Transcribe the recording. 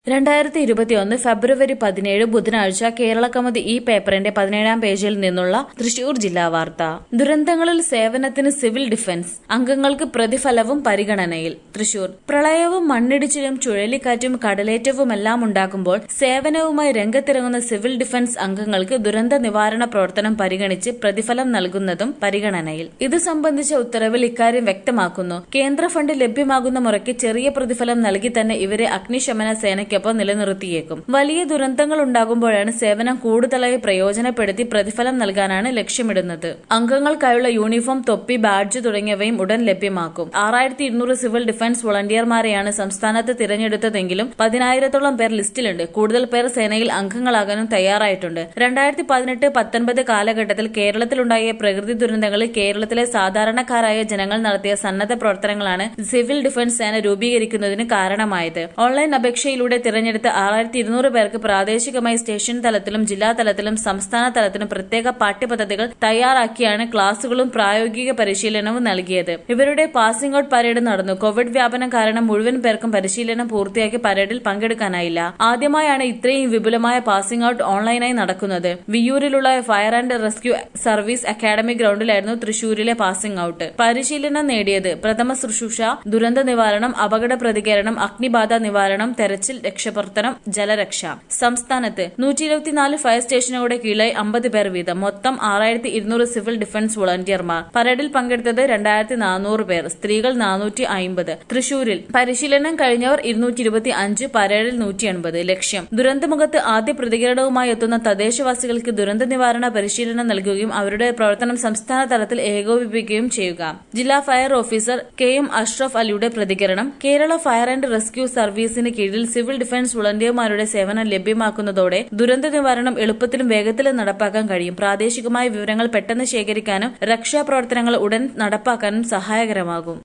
രണ്ടായിരത്തി ഇരുപത്തിയൊന്ന് ഫെബ്രുവരി പതിനേഴ് ബുധനാഴ്ച കേരള കൗമുദി ഈ പേപ്പറിന്റെ പതിനേഴാം പേജിൽ നിന്നുള്ള തൃശൂർ ജില്ലാ വാർത്ത ദുരന്തങ്ങളിൽ സേവനത്തിന് സിവിൽ ഡിഫൻസ് അംഗങ്ങൾക്ക് പ്രതിഫലവും പരിഗണനയിൽ തൃശൂർ പ്രളയവും മണ്ണിടിച്ചിലും ചുഴലിക്കാറ്റും കടലേറ്റവുമെല്ലാം ഉണ്ടാകുമ്പോൾ സേവനവുമായി രംഗത്തിറങ്ങുന്ന സിവിൽ ഡിഫൻസ് അംഗങ്ങൾക്ക് ദുരന്ത നിവാരണ പ്രവർത്തനം പരിഗണിച്ച് പ്രതിഫലം നൽകുന്നതും പരിഗണനയിൽ ഇത് സംബന്ധിച്ച ഉത്തരവിൽ ഇക്കാര്യം വ്യക്തമാക്കുന്നു കേന്ദ്ര ഫണ്ട് ലഭ്യമാകുന്ന മുറയ്ക്ക് ചെറിയ പ്രതിഫലം നൽകി തന്നെ ഇവരെ അഗ്നിശമന സേനയ്ക്കൊപ്പം നിലനിർത്തിയേക്കും വലിയ ദുരന്തങ്ങൾ ഉണ്ടാകുമ്പോഴാണ് സേവനം കൂടുതലായി പ്രയോജനപ്പെടുത്തി പ്രതിഫലം നൽകാനാണ് ലക്ഷ്യമിടുന്നത് അംഗങ്ങൾക്കായുള്ള യൂണിഫോം തൊപ്പി ബാഡ്ജ് തുടങ്ങിയവയും ഉടൻ ലഭ്യമാക്കും ആറായിരത്തി ഇരുന്നൂറ് സിവിൽ ഡിഫൻസ് വോളണ്ടിയർമാരെയാണ് സംസ്ഥാനത്ത് തിരഞ്ഞെടുത്തതെങ്കിലും പതിനായിരത്തോളം പേർ ലിസ്റ്റിലുണ്ട് കൂടുതൽ പേർ സേനയിൽ അംഗങ്ങളാകാനും തയ്യാറായിട്ടുണ്ട് രണ്ടായിരത്തി പതിനെട്ട് പത്തൊൻപത് കാലഘട്ടത്തിൽ കേരളത്തിലുണ്ടായ പ്രകൃതി ദുരന്തങ്ങളിൽ കേരളത്തിലെ സാധാരണക്കാരായ ജനങ്ങൾ നടത്തിയ സന്നദ്ധ പ്രവർത്തനങ്ങളാണ് സിവിൽ ഡിഫൻസ് സേന രൂപീകരിക്കുന്നതിന് കാരണമായത് ഓൺലൈൻ അപേക്ഷയിലൂടെ തിരഞ്ഞെടുത്ത ആറായിരത്തി ഇരുന്നൂറ് പേർക്ക് പ്രാദേശികമായി സ്റ്റേഷൻ തലത്തിലും ജില്ലാ തലത്തിലും സംസ്ഥാന തലത്തിലും പ്രത്യേക പാഠ്യപദ്ധതികൾ തയ്യാറാക്കിയാണ് ക്ലാസുകളും പ്രായോഗിക പരിശീലനവും നൽകിയത് ഇവരുടെ പാസിംഗ് ഔട്ട് പരേഡ് നടന്നു കോവിഡ് വ്യാപനം കാരണം മുഴുവൻ പേർക്കും പരിശീലനം പൂർത്തിയാക്കി പരേഡിൽ പങ്കെടുക്കാനായില്ല ആദ്യമായാണ് ഇത്രയും വിപുലമായ പാസിംഗ് ഔട്ട് ഓൺലൈനായി നടക്കുന്നത് വിയൂരിലുള്ള fire and rescue service academy ഗ്രൌണ്ടിലായിരുന്നു തൃശൂരിലെ പാസിംഗ് ഔട്ട് പരിശീലനം നേടിയത് പ്രഥമ ശുശ്രൂഷ ദുരന്ത നിവാരണം അപകട പ്രതികരണം അഗ്നിബാധ നിവാരണം തെരച്ചിൽ രക്ഷപ്രവർത്തനം ജലരക്ഷ സംസ്ഥാനത്ത് നൂറ്റി ഇരുപത്തിനാല് ഫയർ സ്റ്റേഷനുകളുടെ കീഴിലായി അമ്പത് പേർ വീതം മൊത്തം ആറായിരത്തി ഇരുന്നൂറ് സിവിൽ ഡിഫൻസ് വോളണ്ടിയർമാർ പരേഡിൽ പങ്കെടുത്തത് രണ്ടായിരത്തി നാനൂറ് പേർ സ്ത്രീകൾ നാനൂറ്റി അമ്പത് തൃശൂരിൽ പരിശീലനം കഴിഞ്ഞവർ ഇരുന്നൂറ്റി ഇരുപത്തി അഞ്ച് പരേഡിൽ നൂറ്റി എൺപത് ലക്ഷ്യം ദുരന്തമുഖത്ത് ആദ്യ പ്രതികരണവുമായി എത്തുന്ന തദ്ദേശവാസികൾക്ക് ദുരന്ത നിവാരണ പരിശീലനം നൽകുകയും അവരുടെ പ്രവർത്തനം സംസ്ഥാന തലത്തിൽ ഏകോപിപ്പിക്കുകയും ചെയ്യുക ജില്ലാ fire officer K M Ashraf അലിയുടെ പ്രതികരണം കേരള ഫയർ ആൻഡ് റെസ്ക്യൂ സർവീസിന് കീഴിൽ സിവിൽ ഡിഫൻസ് വോളണ്ടിയർമാരുടെ സേവനം ലഭ്യമാക്കുന്നതോടെ ദുരന്ത നിവാരണം എളുപ്പത്തിലും വേഗത്തിലും നടപ്പാക്കാൻ കഴിയും പ്രാദേശികമായ വിവരങ്ങൾ പെട്ടെന്ന് ശേഖരിക്കാനും രക്ഷാപ്രവർത്തനങ്ങൾ ഉടൻ നടപ്പാക്കാനും സഹായകരമാകും